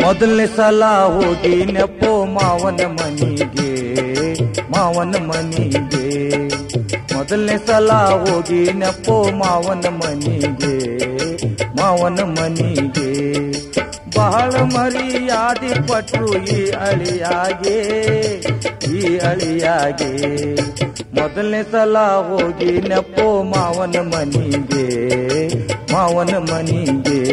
ಮೊದಲನೇ ಸಲ ಹೋಗಿ ನೆಪ್ಪೋ ಮಾವನ ಮನಿಗೆ ಮಾವನ ಮನಿಗೆ ಮೊದಲನೇ ಸಲ ಹೋಗಿ ನೆಪ್ಪೋ ಮಾವನ ಮನಿಗೆ ಮಾವನ ಮನಿಗೆ ಬಹಳ ಮರ್ಯಾದೆ ಪಟ್ರು ಈ ಅಳಿಯಾಗೆ ಈ ಅಳಿಯಾಗೆ ಮೊದಲನೇ ಸಲ ಹೋಗಿ ನೆಪ್ಪೋ ಮಾವನ ಮನಿಗೆ ಮಾವನ ಮನಿಗೆ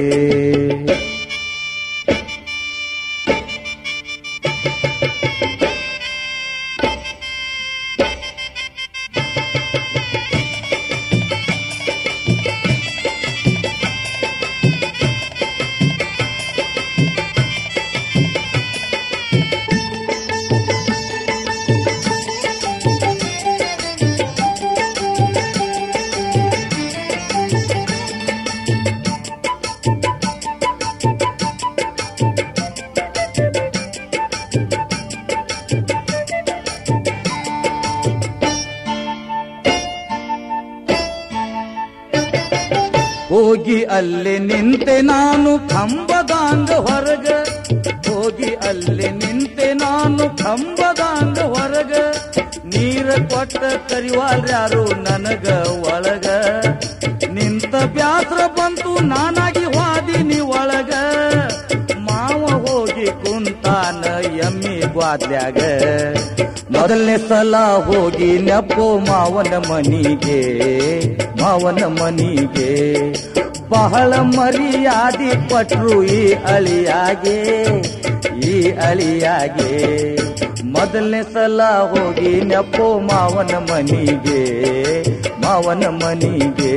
ಹೋಗಿ ಅಲ್ಲಿ ನಿಂತೆ ನಾನು ಕಂಬದಾಂಗ ಹೊರಗ ಹೋಗಿ ಅಲ್ಲಿ ನಿಂತೆ ನಾನು ಕಂಬದಾಂಗ ಹೊರಗ ನೀರ ಕೊಟ್ಟ ಕರಿವಾಲ್ಯಾರು ನನಗ ಒಳಗ ನಿಂತ ಬ್ಯಾಸ್ರ ಬಂತು ನಾನಾಗಿ ವಾದಿನಿ ಒಳಗ ಮಾವ ಹೋಗಿ ಕುಂತಾನ ಎಮ್ಮಿ ಗ್ವಾದ್ಯಾಗ ಮೊದಲನೇ ಸಲ ಹೋಗಿ ನೆಪ್ಪೋ ಮಾವನ ಮನಿಗೆ ಮಾವನ ಮನಿಗೆ ಬಹಳ ಮರ್ಯಾದೆ ಪಟ್ರು ಈ ಅಳಿಯಾಗೆ ಈ ಅಳಿಯಾಗೆ ಮೊದಲನೇ ಸಲ ಹೋಗಿ ನೆಪ್ಪೋ ಮಾವನ ಮನಿಗೆ ಮಾವನ ಮನಿಗೆ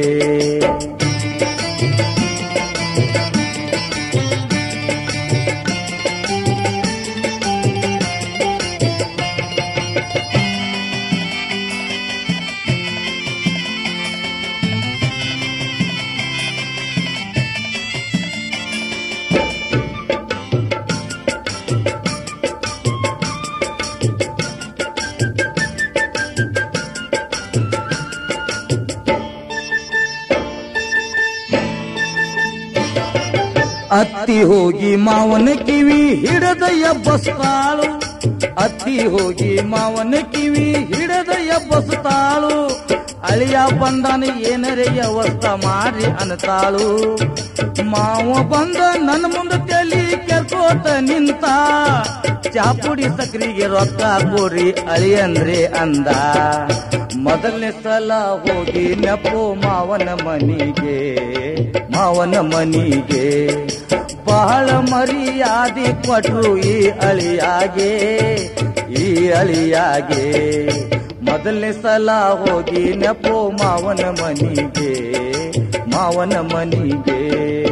ಅತ್ತಿ ಹೋಗಿ ಮಾವನ ಕಿವಿ ಹಿಡದ ಎಬ್ಬಸ್ತಾಳು ಅತ್ತಿ ಹೋಗಿ ಮಾವನ ಕಿವಿ ಹಿಡದ ಎಬ್ಬಸ್ತಾಳು ಅಳಿಯ ಬಂದನ ಏನರೆ ಅವಸ್ಥ ಮಾಡಿ ಅನ್ತಾಳು ಮಾವ ಬಂದ ನನ್ನ ಮುಂದೆ ತಲಿ ಕೆರ್ಕೋತ ನಿಂತ ಚಾಪುಡಿ ಸಕ್ರಿಗೆ ರೊಕ್ಕ ಕೊಡ್ರಿ ಅಳಿಯಂದ್ರೆ ಅಂದ ಮೊದಲನೇ ಸಲ ಹೋಗಿ ನೆಪ್ಪೋ ಮಾವನ ಮನಿಗೆ ಮಾವನ ಮನಿಗೆ ಬಹಳ ಮರ್ಯಾದೆ ಕೊಟ್ರು ಈ ಅಳಿಯಾಗೆ ಈ ಅಳಿಯಾಗೆ ಮೊದಲನೇ ಸಲ ಹೋಗಿ ನೆಪ್ಪೋ ಮಾವನ ಮನಿಗೆ ಮಾವನ ಮನಿಗೆ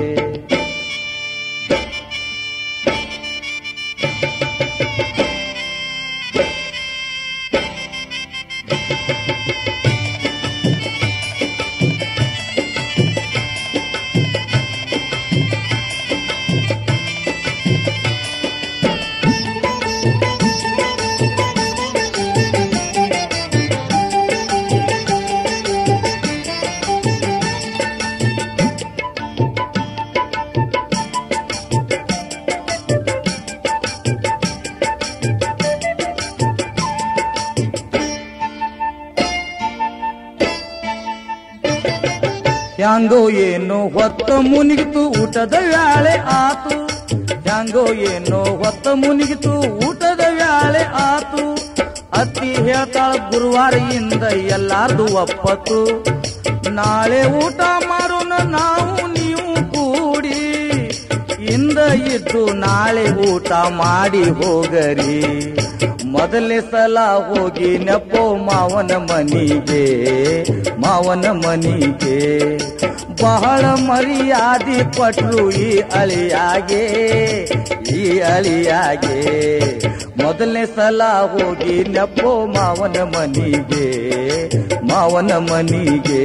ಹ್ಯಾಂಗೋ ಏನೋ ಹೊತ್ತ ಮುನಿಗಿತು ಊಟದ ವ್ಯಾಳೆ ಆತು ಹ್ಯಾಂಗೋ ಏನೋ ಹೊತ್ತ ಮುನಿಗಿತು ಊಟದ ವ್ಯಾಳೆ ಆತು ಅತ್ತಿ ಹೇಳ್ತಾಳ ಗುರುವಾರದಿಂದ ಎಲ್ಲಾರ್ದು ಒಪ್ಪತ್ತು ನಾಳೆ ಊಟ ಮಾಡೋಣ ನಾವು ನೀವು ಕೂಡಿ ಇಂದ ಇದ್ದು ನಾಳೆ ಊಟ ಮಾಡಿ ಹೋಗರಿ ಮೊದಲನೇ ಸಲ ಹೋಗಿ ನೆಪ್ಪೋ ಮಾವನ ಮನಿಗೆ ಮಾವನ ಮನಿಗೆ ಬಹಳ ಮರ್ಯಾದೆ ಪಟ್ರು ಈ ಅಳಿಯಾಗೆ ಈ ಅಳಿಯಾಗೆ ಮೊದಲನೇ ಸಲ ಹೋಗಿ ನೆಪ್ಪೋ ಮಾವನ ಮನಿಗೆ ಮಾವನ ಮನಿಗೆ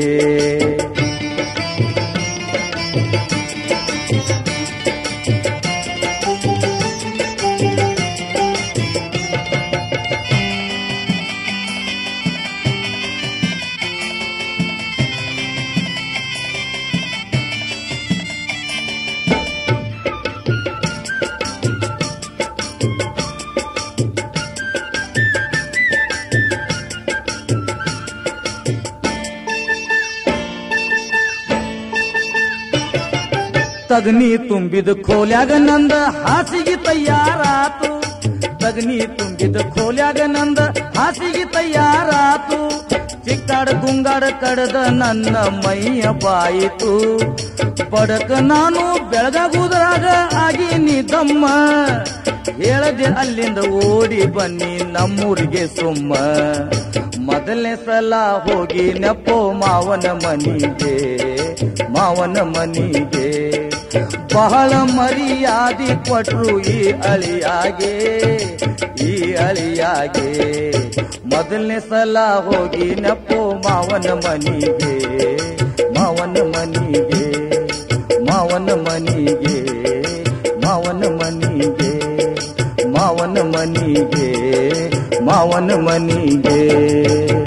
ತಗನಿ ತುಂಬಿದ ಖೋಲ್ಯಾಗ ನಂದ ಹಾಸಿಗೆ ತಯಾರಾತು ತಗನಿ ತುಂಬಿದ ಖೋಲ್ಯಾಗ ನಂದ ಹಾಸಿಗೆ ತಯಾರಾತು ಚಿಕ್ಕಾಡ ಗುಂಗಾಡ ಕಡದ ನನ್ನ ಮೈಯ ಬಾಯಿತು ಬಡಕ ನಾನು ಬೆಳಗಾಗುದ್ರಾಗ ಆಗಿ ನಿದಮ್ಮ ಹೇಳದೆ ಅಲ್ಲಿಂದ ಓಡಿ ಬನ್ನಿ ನಮ್ಮೂರಿಗೆ ಸುಮ್ಮ ಮೊದಲನೇ ಸಲ ಹೋಗಿ ನೆಪ್ಪೋ ಮಾವನ ಮನಿಗೆ ಮಾವನ ಮನಿಗೆ ಬಹಳ ಮರ್ಯಾದಿ ಕೊಟ್ರು ಈ ಅಳಿಯಾಗೆ ಈ ಅಳಿಯಾಗೆ ಮೊದಲನೇ ಸಲ ಹೋಗಿ ನೆಪ್ಪೋ ಮಾವನ ಮನಿಗೆ ಮಾವನ ಮನಿಗೆ ಮಾವನ ಮನಿಗೆ ಮಾವನ ಮನಿಗೆ ಮಾವನ ಮನಿಗೆ ಮಾವನ ಮನಿಗೆ